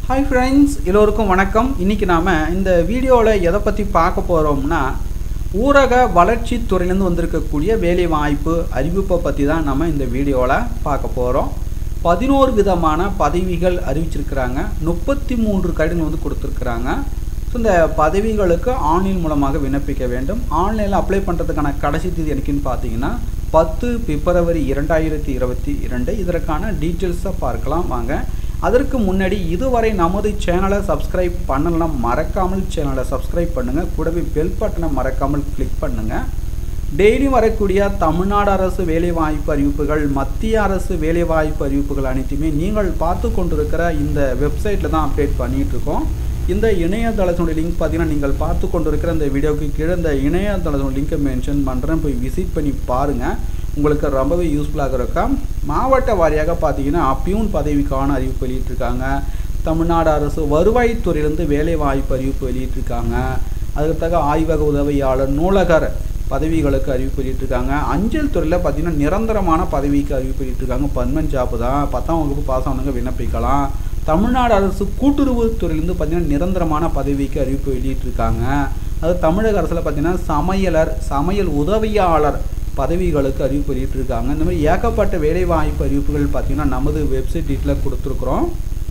hi friends எல்லோருக்கும் வணக்கம் இன்றைக்கி நாம் இந்த வீடியோவில் எதை பற்றி பார்க்க போகிறோம்னா ஊரக வளர்ச்சித் துறையிலேருந்து வந்திருக்கக்கூடிய வேலைவாய்ப்பு அறிவிப்பை பற்றி தான் நம்ம இந்த வீடியோவில் பார்க்க போகிறோம் பதினோரு விதமான பதவிகள் அறிவிச்சிருக்கிறாங்க முப்பத்தி மூன்று கடிதங்கள் வந்து கொடுத்துருக்குறாங்க ஸோ இந்த பதவிகளுக்கு ஆன்லைன் மூலமாக விண்ணப்பிக்க வேண்டும் ஆன்லைனில் அப்ளை பண்ணுறதுக்கான கடைசி தேதி எனக்குன்னு பார்த்தீங்கன்னா பத்து பிப்ரவரி இரண்டாயிரத்தி இருபத்தி இரண்டு இதற்கான டீட்டெயில்ஸை பார்க்கலாம் வாங்க அதற்கு முன்னாடி இதுவரை நமது சேனலை சப்ஸ்கிரைப் பண்ணலாம் மறக்காமல் சேனலை சப்ஸ்கிரைப் பண்ணுங்கள் கூடவே பெல் பட்டனை மறக்காமல் கிளிக் பண்ணுங்கள் டெய்லி வரக்கூடிய தமிழ்நாடு அரசு வேலைவாய்ப்பு அறிவிப்புகள் மத்திய அரசு வேலைவாய்ப்பு அறிவிப்புகள் அனைத்துமே நீங்கள் பார்த்து கொண்டிருக்கிற இந்த வெப்சைட்டில் தான் அப்டேட் பண்ணிகிட்டு இருக்கோம் இந்த இணையதளத்தினுடைய லிங்க் பார்த்தீங்கன்னா நீங்கள் பார்த்து கொண்டிருக்கிற இந்த வீடியோவுக்கு கீழே இந்த இணையதளத்தினுடைய லிங்கை மென்ஷன் பண்ணுறேன் போய் விசிட் பண்ணி பாருங்கள் உங்களுக்கு ரொம்பவே யூஸ்ஃபுல்லாக இருக்கும் மாவட்ட வாரியாக பார்த்தீங்கன்னா பியூன் பதவிக்கான அறிவிப்பு வெளியிட்டிருக்காங்க தமிழ்நாடு அரசு வருவாய்த்துறையிலேருந்து வேலை வாய்ப்பு அறிவிப்பு வெளியிட்டிருக்காங்க அதுக்கு தக்க ஆய்வக உதவியாளர் நூலகர் பதவிகளுக்கு அறிவிப்பு வெளியிட்டிருக்காங்க அஞ்சல் துறையில் பார்த்தீங்கன்னா நிரந்தரமான பதவிக்கு அறிவிப்பு வெளியிட்டிருக்காங்க பர்மனன்ட் ஜாப் தான் பத்தாம் வகுப்பு பாஸ் ஆனவங்க விண்ணப்பிக்கலாம் தமிழ்நாடு அரசு கூட்டுறவுத்துறையிலேருந்து பார்த்தீங்கன்னா நிரந்தரமான பதவிக்கு அறிவிப்பு வெளியிட்டிருக்காங்க அது தமிழக அரசில் பார்த்தீங்கன்னா சமையலர் சமையல் உதவியாளர் பதவிகளுக்கு அறிவிப்பு வெளியிட்டிருக்காங்க இந்த மாதிரி ஏகப்பட்ட வேலைவாய்ப்பு அறிவிப்புகள் பார்த்தீங்கன்னா நமது வெப்சைட் டீட்டில் கொடுத்துருக்குறோம்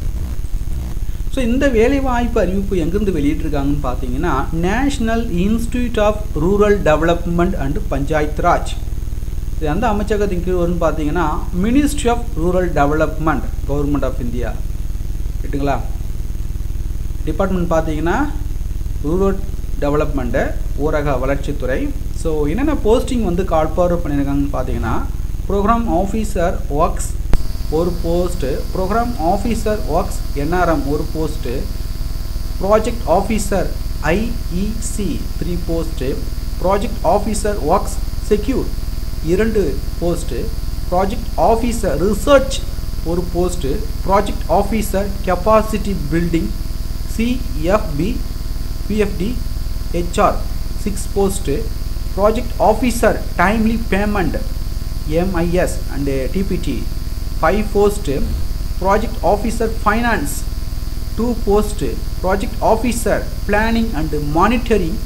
ஸோ இந்த வேலைவாய்ப்பு அறிவிப்பு எங்கேருந்து வெளியிட்டிருக்காங்கன்னு பார்த்தீங்கன்னா national institute of rural development and Panchayat Raj இது எந்த அமைச்சகத்தின் கீழ் வரும்னு பார்த்தீங்கன்னா ministry of rural development government of India ரைட்டுங்களா டிபார்ட்மெண்ட் பார்த்தீங்கன்னா ரூரல் டெவலப்மெண்ட்டு ஊரக வளர்ச்சித்துறை ஸோ என்னென்ன போஸ்டிங் வந்து கால் ஃபார்வர்ட் பண்ணியிருக்காங்கன்னு பார்த்தீங்கன்னா ப்ரோக்ராம் ஆஃபீஸர் ஒர்க்ஸ் ஒரு post programme officer works NRM ஒரு post project officer IEC three post project officer works secure இரண்டு போஸ்ட்டு ப்ராஜெக்ட் ஆஃபீஸர் ரிசர்ச் ஒரு post project officer capacity building CFP BFT HR six post project officer timely payment MIS and DBT five post project officer finance two post project officer planning and monitoring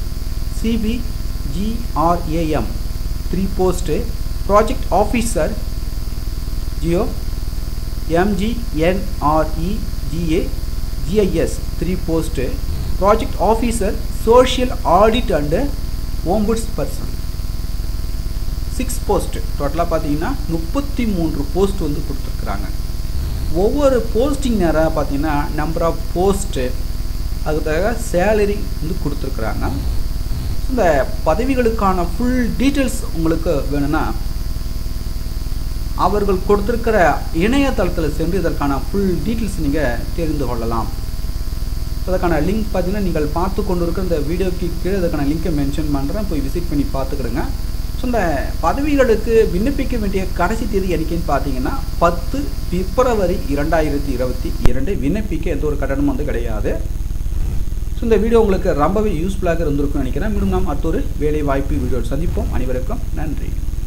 CPGRAM three post project officer geo MGNREGA GIS three post project officer social audit and ombudsperson six post டோட்டலாக பார்த்தீங்கன்னா முப்பத்தி மூன்று post வந்து கொடுத்துருக்குறாங்க ஒவ்வொரு posting நேராக பார்த்தீங்கன்னா number of post அதுக்காக சேலரி வந்து கொடுத்துருக்குறாங்க இந்த பதவிகளுக்கான ஃபுல் டீட்டெயில்ஸ் உங்களுக்கு வேணும்னா அவர்கள் கொடுத்துருக்கிற இணையதளத்தில் சென்று இதற்கான ஃபுல் டீட்டெயில்ஸ் நீங்கள் தெரிந்து கொள்ளலாம் அதற்கான லிங்க் பார்த்தீங்கன்னா நீங்கள் பார்த்து கொண்டு இருக்கிற இந்த வீடியோக்கு கீழே அதற்கான லிங்கை மென்ஷன் பண்ணுறேன் போய் விசிட் பண்ணி பார்த்துக்கிடுங்க ஸோ இந்த பதவிகளுக்கு விண்ணப்பிக்க வேண்டிய கடைசி தேதி என்னைக்குன்னு பார்த்தீங்கன்னா பத்து பிப்ரவரி இரண்டாயிரத்தி இருபத்தி இரண்டு விண்ணப்பிக்க எந்த ஒரு கட்டணமும் வந்து கிடையாது ஸோ இந்த வீடியோ உங்களுக்கு ரொம்பவே யூஸ்ஃபுல்லாக இருந்திருக்கும்னு நினைக்கிறேன் மீண்டும் நாம் அடுத்த ஒரு வேலை வாய்ப்பு வீடியோ சந்திப்போம் அனைவருக்கும் நன்றி